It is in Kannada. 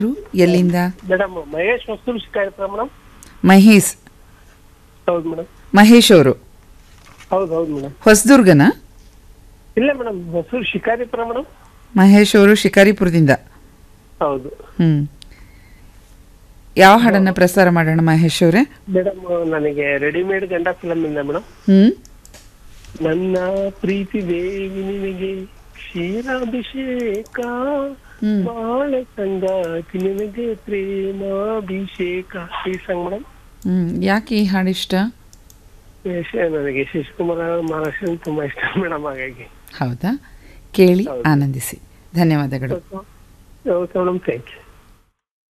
ಎಲ್ಲಿಂದ ಮೇಡಮ್ ಮಹೇಶ್ ಹೊಸೂರು ಶಿಕಾರಿಪುರ ಮೇಡಮ್ ಮಹೇಶ್ ಹೌದು ಮೇಡಮ್ ಮಹೇಶ್ ಅವರು ಹೌದು ಹೌದು ಮೇಡಮ್ ಹೊಸದುರ್ಗನ ಇಲ್ಲ ಮೇಡಮ್ ಹೊಸೂರು ಶಿಕಾರಿಪುರ ಮೇಡಮ್ ಮಹೇಶ್ ಅವರು ಶಿಕಾರಿಪುರದಿಂದ ಹೌದು ಹ್ಮ್ ಯಾವ ಹಾಡನ್ನ ಪ್ರಸಾರ ಮಾಡೋಣ ಮಹೇಶ್ ಅವರೇ ಮೇಡಮ್ ನನಗೆ ರೆಡಿಮೇಡ್ ಗಂಡ ಫಿಲಮ್ ಇಂದ ಮೇಡಮ್ ಹ್ಮ್ ನನ್ನ ಪ್ರೀತಿ ದೇವಿ ನಿನಗೆ ಕ್ಷೀರಾಭಿಷೇಕ ಹ್ಮ್. ಬಾಳ ಸಂಗಾತಿ ನಿನಗೆ ಪ್ರೇಮಾಭಿಷೇಕ ಈ ಸಾಂಗ್ ಮೇಡಮ್ ಹ್ಮ್ ಯಾಕೆ ಈ ಹಾಡು ಇಷ್ಟ ನನಗೆ ಶಿಶುಕುಮಾರ ಮಹಾರಾಷ್ಟ್ರ ತುಂಬಾ ಇಷ್ಟ ಮೇಡಮ್ ಹಾಗಾಗಿ ಹೌದಾ ಕೇಳಿ ಹೌದು. ಆನಂದಿಸಿ ಧನ್ಯವಾದಗಳು ಓಕೆ ಮೇಡಮ್ ಥ್ಯಾಂಕ್ ಯು